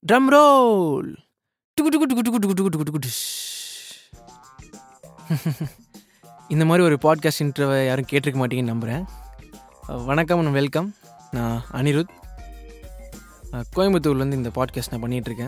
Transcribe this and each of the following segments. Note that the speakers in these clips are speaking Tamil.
ட்ரம் ரோல் டுகு டுகு டுகு டுகு டுகு டுகு டுகு டுகு டிஷ். இந்த மாதிரி ஒரு பாட்காஸ்ட் இன்டர்வை யாரும் கேட்டிருக்க மாட்டீங்கன்னு நம்புகிறேன் வணக்கம் அண்ட் வெல்கம் நான் அனிருத் அஹ், கோயம்புத்தூர்லேருந்து இந்த பாட்காஸ்ட் நான் பண்ணிகிட்ருக்கேன்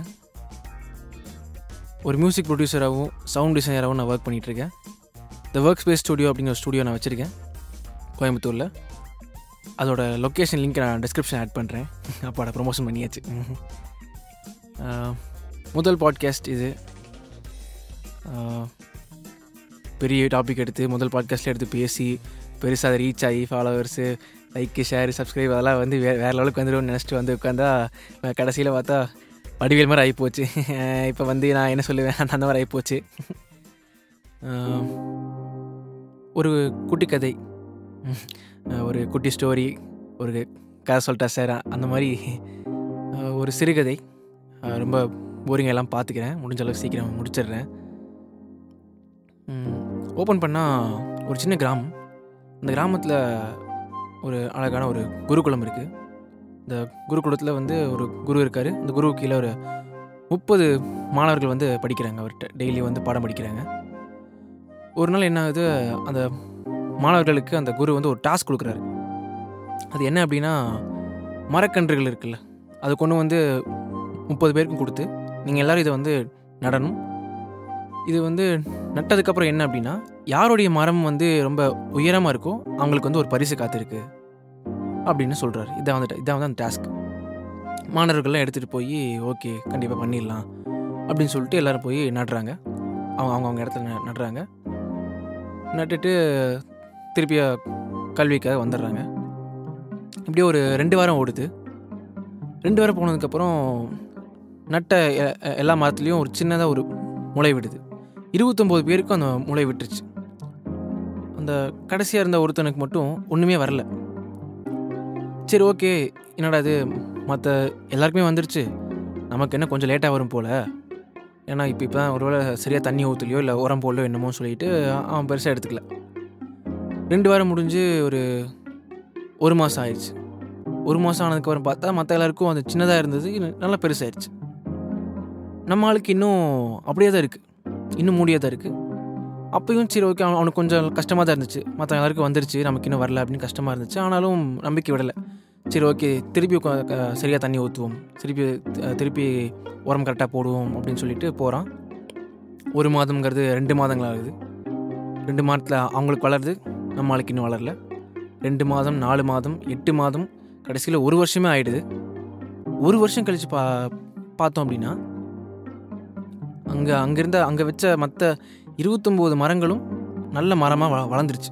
ஒரு மியூசிக் ப்ரொடியூசராகவும் சவுண்ட் டிசைனராகவும் நான் ஒர்க் பண்ணிகிட்ருக்கேன் த ஒர்க் ஸ்பேஸ் ஸ்டுடியோ அப்படிங்கிற ஒரு ஸ்டுடியோ நான் வச்சுருக்கேன் கோயம்புத்தூரில் அதோட லொக்கேஷன் லிங்க் நான் டிஸ்கிரிப்ஷன் ஆட் பண்ணுறேன் அப்பாட ப்ரொமோஷன் பண்ணியாச்சு ம்ஹும். ஆஹ், முதல் பாட்காஸ்ட் இது ஆஹ், பெரிய டாபிக் எடுத்து முதல் பாட்காஸ்ட்டில் எடுத்து பேசி பெருசாக அதை ரீச் ஆகி ஃபாலோவர்ஸு லைக்கு ஷேர் சப்ஸ்கிரைப் அதெல்லாம் வந்து வே வேறு லெவலுக்கு வந்துடும் நினச்சிட்டு வந்து உட்காந்தா கடைசியில் பார்த்தா வடிவேல் மாதிரி ஆகிப்போச்சு இப்போ வந்து நான் என்ன சொல்லுவேன் அந்த மாதிரி ஆகிப்போச்சு ஆஹ், ஒரு குட்டி கதை அஹ் ஒரு குட்டி ஸ்டோரி ஒரு கதை சொல்லிட்டா சார் அந்த மாதிரி அஹ் ஒரு சிறுகதை அஹ் ரொம்ப போரிங் எல்லாம் பார்த்துக்கிறேன் முடிஞ்ச அளவுக்கு சீக்கிரம் முடிச்சிடுறேன் ஓப்பன் பண்ணால் ஒரு சின்ன கிராமம் அந்த கிராமத்தில் ஒரு அழகான ஒரு குருகுலம் இருக்குது இந்த குருகுலத்தில் வந்து ஒரு குரு இருக்கார் அந்த குரு கீழே ஒரு முப்பது மாணவர்கள் வந்து படிக்கிறாங்க அவர்கிட்ட டெய்லி வந்து பாடம் படிக்கிறாங்க ஒரு நாள் என்ன ஆகுது அந்த மாணவர்களுக்கு அந்த குரு வந்து ஒரு டாஸ்க் கொடுக்குறாரு அது என்ன அப்படின்னா மரக்கன்றுகள் இருக்குல்ல அது கொண்டு வந்து முப்பது பேருக்கும் கொடுத்து நீங்கள் எல்லோரும் இதை வந்து நடணும் இது வந்து நட்டதுக்கப்புறம் என்ன அப்படின்னா யாருடைய மரம் வந்து ரொம்ப உயரமாக இருக்கோ அவங்களுக்கு வந்து ஒரு பரிசு காத்திருக்கு அப்படின்னு சொல்கிறாரு இதான் வந்து இதான் வந்து அந்த டாஸ்க் மாணவர்கள்லாம் எடுத்துகிட்டு போய் ஓகே கண்டிப்பாக பண்ணிடலாம் அப்படின்னு சொல்லிட்டு எல்லோரும் போய் நடுறாங்க அவங்க அவங்க அவங்க இடத்துல ந- நடுறாங்க நட்டுட்டு திருப்பி கல்விக்காக வந்துடுறாங்க இப்படியே ஒரு ரெண்டு வாரம் ஓடுது ரெண்டு வாரம் போனதுக்கப்புறம் நட்ட எ- எ- எல்லா மரத்துலேயும் ஒரு சின்னதாக ஒரு முளை விடுது இருபத்தொம்போது பேருக்கும் அந்த முளை விட்டுருச்சு அந்த கடைசியாக இருந்த ஒருத்தனுக்கு மட்டும் ஒன்றுமே வரல சரி ஓகே என்னடா இது மற்ற எல்லாருக்குமே வந்துருச்சு நமக்கு என்ன கொஞ்சம் லேட்டாக வரும் போல் ஏன்னா இப்போ இப்போ தான் ஒருவேளை சரியாக தண்ணி ஊற்றலையோ இல்லை உரம் போடலையோ என்னமோ சொல்லிட்டு அவன் பெருசாக எடுத்துக்கல ரெண்டு வாரம் முடிஞ்சு ஒரு ஒரு மாதம் ஆயிடுச்சு ஒரு மாதம் ஆனதுக்கப்புறம் பார்த்தா மற்ற எல்லாருக்கும் அது சின்னதாக இருந்தது இன்னும் நல்லா பெருசாகிடுச்சு நம்ம ஆளுக்கு இன்னும் அப்படியே தான் இருக்குது இன்னும் மூடியே தான் இருக்குது அப்பயும் சரி ஓகே அவன் அவனுக்கு கொஞ்சம் கஷ்டமாக தான் இருந்துச்சு மற்ற எல்லாருக்கும் வந்துருச்சு நமக்கு இன்னும் வரல அப்படின்னு கஷ்டமாக இருந்துச்சு ஆனாலும் நம்பிக்கை விடலை சரி ஓகே திருப்பி சரியாக தண்ணி ஊற்றுவோம் திருப்பி அஹ், திருப்பி உரம் கரெக்டாக போடுவோம் அப்படின்னு சொல்லிட்டு போகிறான் ஒரு மாதம்ங்கிறது ரெண்டு மாதங்கள் ஆகுது ரெண்டு மாதத்தில் அவங்களுக்கு வளருது நம்ம ஆளுக்கு இன்னும் வளரல ரெண்டு மாதம் நாலு மாதம் எட்டு மாதம் கடைசியில் ஒரு வருஷமே ஆயிடுது ஒரு வருஷம் கழித்து பா பார்த்தோம் அப்படின்னா அங்கே அங்கேருந்த அங்கே வச்ச மற்ற இருபத்தொம்போது மரங்களும் நல்ல மரமாக வ வளர்ந்துருச்சு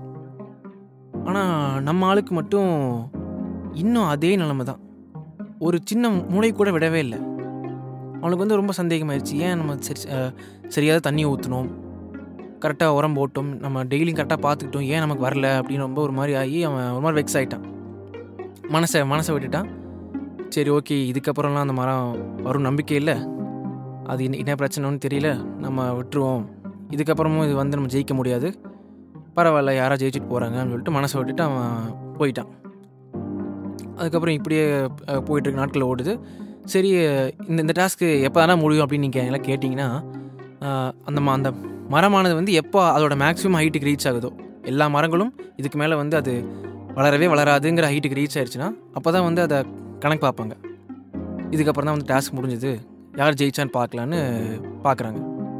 ஆனால் நம்ம ஆளுக்கு மட்டும் இன்னும் அதே நிலைமை தான் ஒரு சின்ன மூளை கூட விடவே இல்லை அவனுக்கு வந்து ரொம்ப சந்தேகமாயிருச்சு ஏன் நம்ம சரி அஹ், சரியாக தண்ணி ஊற்றணும் கரெக்டாக உரம் போட்டோம் நம்ம டெய்லியும் கரெக்டாக பார்த்துக்கிட்டோம் ஏன் நமக்கு வரல அப்படின்னு ரொம்ப ஒரு மாதிரி ஆகி அவன் ஒரு மாதிரி வெக்ஸ் ஆகிட்டான் மனசை மனசை விட்டுட்டான் சரி ஓகே இதுக்கப்புறம்லாம் அந்த மரம் வரும் நம்பிக்கை இல்லை அது என்ன என்ன பிரச்சனைன்னு தெரியல நம்ம விட்டுருவோம் இதுக்கப்புறமும் இது வந்து நம்ம ஜெயிக்க முடியாது பரவாயில்ல யாரோ ஜெயிச்சுட்டு போகிறாங்கன்னு சொல்லிட்டு மனசை விட்டுட்டு அவன் போயிட்டான் அதுக்கப்புறம் இப்படியே அஹ், போயிட்டு இருக்க நாட்கள் ஓடுது சரி இந்த இந்த டாஸ்க்கு எப்போ தானே முடியும் அப்படின்னு நீங்கள் எல்லாம் கேட்டிங்கன்னா அஹ், அந்த ம- அந்த மரமானது வந்து எப்போ அதோட மேக்ஸிமம் ஹைட்டுக்கு ரீச் ஆகுதோ எல்லா மரங்களும் இதுக்கு மேலே வந்து அது வளரவே வளராதுங்கிற ஹைட்டுக்கு ரீச் ஆயிடுச்சுன்னா அப்போ தான் வந்து அதை கணக்கு பார்ப்பாங்க இதுக்கப்புறம் தான் வந்து டாஸ்க் முடிஞ்சது யார் ஜெயிச்சான்னு பார்க்கலான்னு பார்க்குறாங்க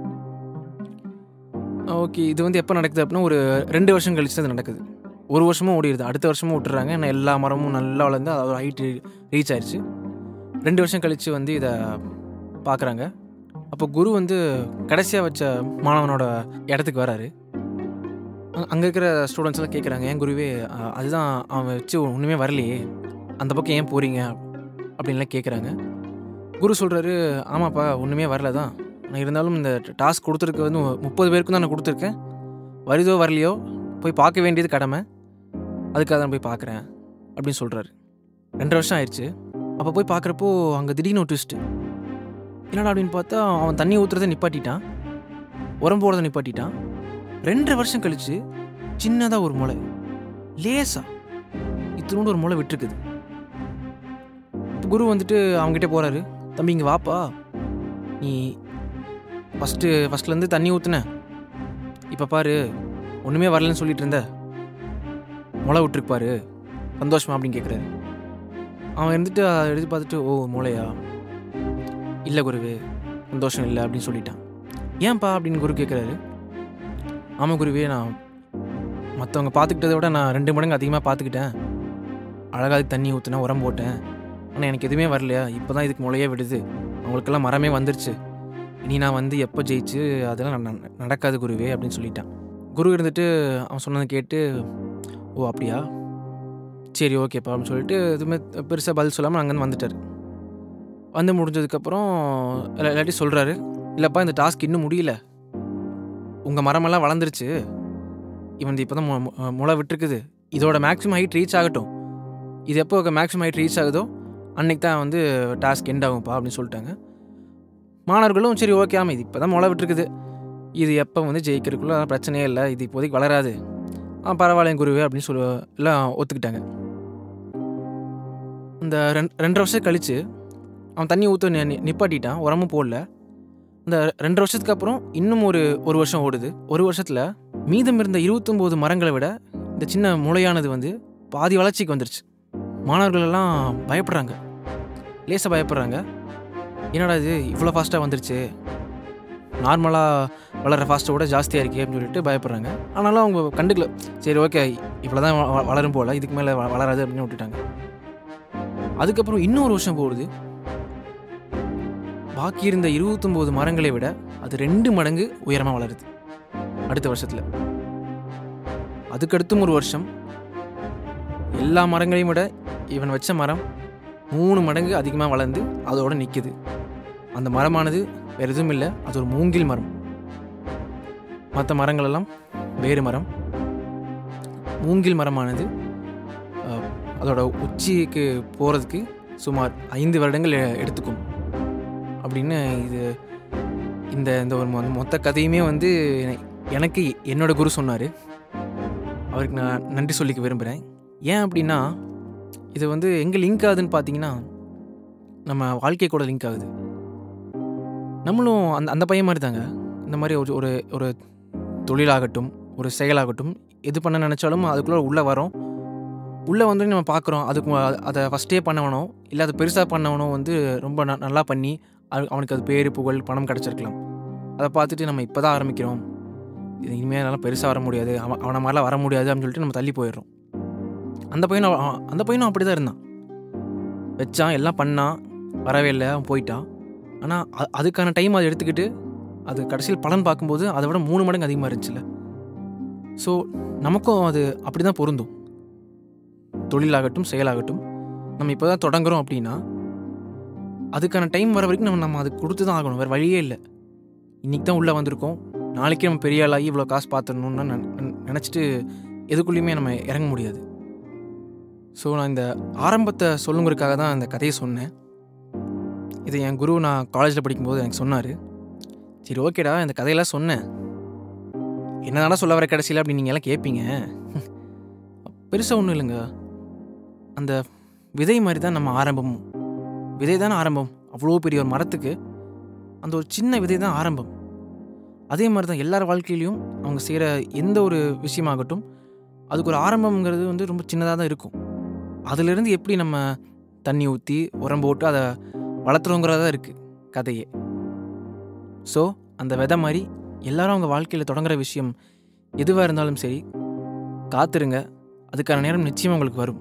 ஓகே இது வந்து எப்போ நடக்குது அப்படின்னா ஒரு ரெண்டு வருஷம் கழிச்சு அது நடக்குது ஒரு வருஷமும் ஓடிடுது அடுத்த வருஷமும் விட்டுறாங்க ஏன்னா எல்லா மரமும் நல்லா வளர்ந்து அதோட ஹைட்டு ரீச் ஆயிடுச்சு ரெண்டு வருஷம் கழித்து வந்து இதை பார்க்குறாங்க அப்போ குரு வந்து கடைசியாக வச்ச மாணவனோட இடத்துக்கு வராரு அங்கே இருக்கிற ஸ்டூடெண்ட்ஸ் எல்லாம் கேட்குறாங்க ஏன் குருவே அஹ், அதுதான் அவன் வச்சு ஒன்றுமே வரலையே அந்த பக்கம் ஏன் போகிறீங்க அப்படின்லாம் கேட்குறாங்க குரு சொல்கிறாரு ஆமாப்பா ஒன்றுமே வரல தான் நான் இருந்தாலும் இந்த டாஸ்க் கொடுத்துருக்க வந்து முப்பது பேருக்கும் தான் நான் கொடுத்துருக்கேன் வருதோ வரலையோ போய் பார்க்க வேண்டியது கடமை அதுக்காக தான் போய் பார்க்குறேன் அப்படின்னு சொல்கிறாரு ரெண்டு வருஷம் ஆயிடுச்சு அப்போ போய் பார்க்குறப்போ அங்கே திடீர்னு ஒரு ட்விஸ்ட்டு என்னடா அப்படின்னு பார்த்தா அவன் தண்ணி ஊற்றுறதை நிப்பாட்டிட்டான் உரம் போடுறதை நிப்பாட்டிட்டான் ரெண்டரை வருஷம் கழிச்சு சின்னதாக ஒரு முளை லேசா இத்தினோண்டு ஒரு முளை விட்டுருக்குது இப்போ குரு வந்துட்டு அவங்ககிட்ட போகிறாரு தம்பி இங்கே வாப்பா நீ ஃபஸ்ட்டு ஃபஸ்ட்லேருந்து தண்ணி ஊற்றுன இப்போ பாரு ஒன்றுமே வரலன்னு சொல்லிட்டு இருந்த முளை விட்டுருக்கு பாரு சந்தோஷமா அப்படின்னு கேட்குறாரு அவன் இருந்துட்டு அதை எடுத்து பார்த்துட்டு ஓ முளையா இல்லை குருவே சந்தோஷம் இல்லை அப்படின்னு சொல்லிட்டான் ஏன்பா அப்படின்னு குரு கேட்குறாரு ஆமாம் குருவே நான் மற்றவங்க பார்த்துக்கிட்டதை விட நான் ரெண்டு மடங்கு அதிகமாக பார்த்துக்கிட்டேன் அழகாக அதுக்கு தண்ணி ஊற்றினேன் உரம் போட்டேன் ஆனால் எனக்கு எதுவுமே வரலையா இப்போ தான் இதுக்கு முளையே விடுது அவங்களுக்கெல்லாம் மரமே வந்துருச்சு இனி நான் வந்து எப்போ ஜெயிச்சு அதெல்லாம் ந- ந- நடக்காது குருவே அப்படின்னு சொல்லிட்டான் குரு இருந்துட்டு அவன் சொன்னதை கேட்டு ஓ அப்படியா சரி ஓகேப்பா அப்படின்னு சொல்லிட்டு எதுவுமே பெருசாக பதில் சொல்லாமல் அங்கேருந்து வந்துட்டார் வந்து முடிஞ்சதுக்கப்புறம் எல்லா- எல்லாத்தையும் சொல்கிறாரு இல்லைப்பா இந்த டாஸ்க் இன்னும் முடியல உங்கள் மரமெல்லாம் வளர்ந்துருச்சு இவன் இப்போ தான் முளை விட்டுருக்குது இதோட மேக்ஸிமம் ஹைட் ரீச் ஆகட்டும் இது எப்போ மேக்ஸிமம் ஹைட் ரீச் ஆகுதோ அன்னைக்கு தான் வந்து டாஸ்க் எண்ட் ஆகும்ப்பா அப்படின்னு சொல்லிட்டாங்க மாணவர்களும் சரி ஓகே ஆமாம் இது இப்போ தான் முளை விட்டுருக்குது இது எப்போ வந்து ஜெயிக்கிறதுக்குள்ள அதெல்லாம் பிரச்சனையே இல்லை இது இப்போதைக்கு வளராது ஆ பரவாயில்ல குருவே அப்படின்னு சொல்லி எல்லாம் ஒத்துக்கிட்டாங்க இந்த ரெண்டு ரெண்டரை வருஷம் கழித்து அவன் தண்ணி ஊற்ற நிப்பாட்டிட்டான் உரமும் போடல இந்த ரெண்டரை வருஷத்துக்கு அப்புறம் இன்னும் ஒரு ஒரு வருஷம் ஓடுது ஒரு வருஷத்தில் மீதம் இருந்த இருபத்தொம்போது மரங்களை விட இந்த சின்ன முளையானது வந்து பாதி வளர்ச்சிக்கு வந்துருச்சு மாணவர்கள் எல்லாம் பயப்படுறாங்க லேசாக பயப்படுறாங்க என்னடா இது இவ்வளோ ஃபாஸ்ட்டாக வந்துருச்சு நார்மலாக வளர்கிற ஃபாஸ்ட்டை விட ஜாஸ்தியாக இருக்கே அப்படின்னு சொல்லிட்டு பயப்படுறாங்க ஆனாலும் அவங்க கண்டுக்கல சரி ஓகே இவ்வளோ தான் வளரும் போல் இதுக்கு மேலே வளராது அப்படின்னு விட்டுட்டாங்க அதுக்கப்புறம் இன்னொரு வருஷம் போகுது பாக்கி இருந்த இருபத்தொம்போது மரங்களை விட அது ரெண்டு மடங்கு உயரமாக வளருது அடுத்த வருஷத்தில் அதுக்கடுத்தும் ஒரு வருஷம் எல்லா மரங்களையும் விட இவன் வச்ச மரம் மூணு மடங்கு அதிகமாக வளர்ந்து அதோட நிற்கிது அந்த மரமானது வேறு எதுவும் இல்லை அது ஒரு மூங்கில் மரம் மற்ற மரங்களெல்லாம் வேறு மரம் மூங்கில் மரமானது அஹ், அதோட உச்சிக்கு போகிறதுக்கு சுமார் ஐந்து வருடங்கள் எ- எடுத்துக்கும் அப்படின்னு இது இந்த இந்த ஒரு மொ- மொத்த கதையுமே வந்து என- எனக்கு என்னோட குரு சொன்னார் அவருக்கு நான் நன்றி சொல்லிக்க விரும்புகிறேன் ஏன் அப்படின்னா இது வந்து எங்கே லிங்க் ஆகுதுன்னு பார்த்தீங்கன்னா நம்ம வாழ்க்கை கூட லிங்க் ஆகுது நம்மளும் அந்த அந்த பையன் மாதிரி தாங்க இந்த மாதிரி ஒரு ஒரு ஒரு தொழிலாகட்டும் ஒரு செயலாகட்டும் எது பண்ண நினச்சாலும் அதுக்குள்ளே உள்ளே வரோம் உள்ளே வந்து நம்ம பார்க்குறோம் அதுக்கு மு- அதை ஃபஸ்ட்டே பண்ணவனோ இல்லை அதை பெருசாக பண்ணவனோ வந்து ரொம்ப ந- நல்லா பண்ணி அது அவனுக்கு அது பேர் புகழ் பணம் கிடச்சிருக்கலாம் அதை பார்த்துட்டு நம்ம இப்போ தான் ஆரம்பிக்கிறோம் இது இனிமேல் என்னால் பெருசாக வர முடியாது அவன் அவனை மாதிரிலாம் வர முடியாது அப்படின்னு சொல்லிட்டு நம்ம தள்ளி போயிடுறோம் அந்த பையனும் அவ- அவன் அந்த பையனும் அப்படி தான் இருந்தான் வச்சான் எல்லாம் பண்ணான் வரவே இல்லை அவன் போயிட்டான் ஆனால் அதுக்கான டைம் அதை எடுத்துக்கிட்டு அது கடைசியில் பலன் பார்க்கும்போது அதை விட மூணு மடங்கு அதிகமாக இருந்துச்சுல்ல ஸோ நமக்கும் அது அப்படி தான் பொருந்தும் தொழிலாகட்டும் செயலாகட்டும் நம்ம இப்போ தான் தொடங்குறோம் அப்படின்னா அதுக்கான டைம் வர வரைக்கும் நம்ம நம்ம அதுக்கு கொடுத்து தான் ஆகணும் வேறு வழியே இல்லை இன்றைக்கி தான் உள்ளே வந்திருக்கோம் நாளைக்கே நம்ம பெரிய ஆளாகி இவ்வளோ காசு பார்த்துடணும்னு நினச்சிட்டு எதுக்குள்ளேயுமே நம்ம இறங்க முடியாது ஸோ நான் இந்த ஆரம்பத்தை சொல்லுங்கிறதுக்காக தான் இந்த கதையை சொன்னேன் இதை என் குரு நான் காலேஜில் படிக்கும்போது எனக்கு சொன்னார் சரி ஓகேடா இந்த கதையெல்லாம் சொன்னேன் என்னதாடா சொல்ல வர கடைசியில் அப்படி நீங்கள் எல்லாம் கேட்பீங்க பெருசாக ஒன்றும் இல்லைங்க அந்த விதை மாதிரி தான் நம்ம ஆரம்பமும் விதை தானே ஆரம்பம் அவ்வளோ பெரிய ஒரு மரத்துக்கு அந்த ஒரு சின்ன விதை தான் ஆரம்பம் அதே மாதிரி தான் எல்லார் வாழ்க்கையிலையும் அவங்க செய்கிற எந்த ஒரு விஷயமாகட்டும் அதுக்கு ஒரு ஆரம்பம்ங்கிறது வந்து ரொம்ப சின்னதாக தான் இருக்கும் அதிலிருந்து எப்படி நம்ம தண்ணி ஊற்றி உரம் போட்டு அதை வளர்த்துறோங்கிறதா இருக்குது கதையே ஸோ அந்த விதை மாதிரி எல்லாரும் அவங்க வாழ்க்கையில் தொடங்குற விஷயம் எதுவாக இருந்தாலும் சரி காத்துருங்க அதுக்கான நேரம் நிச்சயமாக உங்களுக்கு வரும்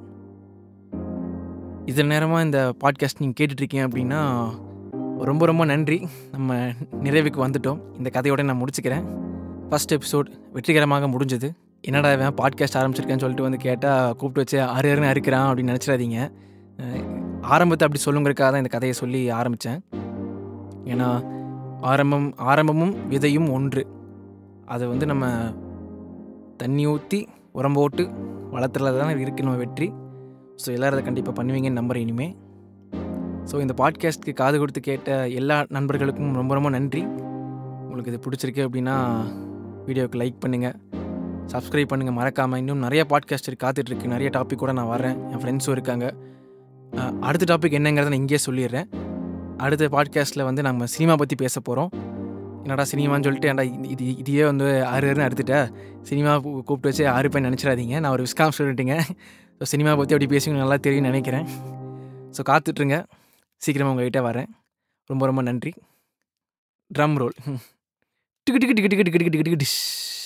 இதில் நேரமாக இந்த பாட்காஸ்ட் நீங்கள் கேட்டுட்ருக்கீங்க அப்படின்னா ரொம்ப ரொம்ப நன்றி நம்ம நிறைவுக்கு வந்துட்டோம் இந்த கதையோட நான் முடிச்சுக்கிறேன் ஃபர்ஸ்ட் எபிசோட் வெற்றிகரமாக முடிஞ்சது என்னடா இவன் பாட்காஸ்ட் ஆரம்பிச்சிருக்கேன்னு சொல்லிட்டு வந்து கேட்டால் கூப்பிட்டு வச்சு ஆறு ஆறுன்னு அறுக்கிறான் அப்படின்னு நினச்சிடாதீங்க அஹ் ஆரம்பத்தை அப்படி சொல்லுங்கிறதுக்காக தான் இந்த கதையை சொல்லி ஆரம்பித்தேன் ஏன்னா ஆரம்பம் ஆரம்பமும் விதையும் ஒன்று அதை வந்து நம்ம தண்ணி ஊற்றி உரம் போட்டு வளர்த்துறதுல தான் இருக்கு நம்ம வெற்றி ஸோ எல்லோரும் அதை கண்டிப்பாக பண்ணுவீங்கன்னு நம்புறேன் இனிமே ஸோ இந்த பாட்காஸ்ட்க்கு காது கொடுத்து கேட்ட எல்லா நண்பர்களுக்கும் ரொம்ப ரொம்ப நன்றி உங்களுக்கு இது பிடிச்சிருக்கு அப்படின்னா வீடியோவுக்கு லைக் பண்ணுங்கள் சப்ஸ்கிரைப் பண்ணுங்கள் மறக்காமல் இன்னும் நிறைய பாட்காஸ்ட் இருக்கு காத்துட்ருக்கு நிறைய டாபிக் கூட நான் வரேன் என் ஃப்ரெண்ட்ஸும் இருக்காங்க அஹ் அடுத்த டாபிக் என்னங்கிறத நான் இங்கேயே சொல்லிடுறேன் அடுத்த பாட்காஸ்ட்டில் வந்து நம்ம சினிமா பற்றி பேச போகிறோம் என்னடா சினிமான்னு சொல்லிட்டு ஏன்டா இது- இது இதையே வந்து ஆறு ஆறுன்னு அறுத்துட்ட சினிமா கூ- கூப்பிட்டு வச்சு ஆறு பேர் நினச்சிடாதீங்க நான் ஒரு விஸ்காம் ஸ்டூடெண்ட்டுங்க ஸோ சினிமா பற்றி அப்படி பேசி நல்லா தெரியும்னு நினைக்கிறேன் ஸோ காத்துட்ருங்க சீக்கிரமாக உங்கள்கிட்ட வரேன் ரொம்ப ரொம்ப நன்றி ட்ரம் ரோல் டிக்கு டிக்கு டிக்கு டிக்கு டிக்கு டிக்கு டிக்கு டிக்கு டிஷ்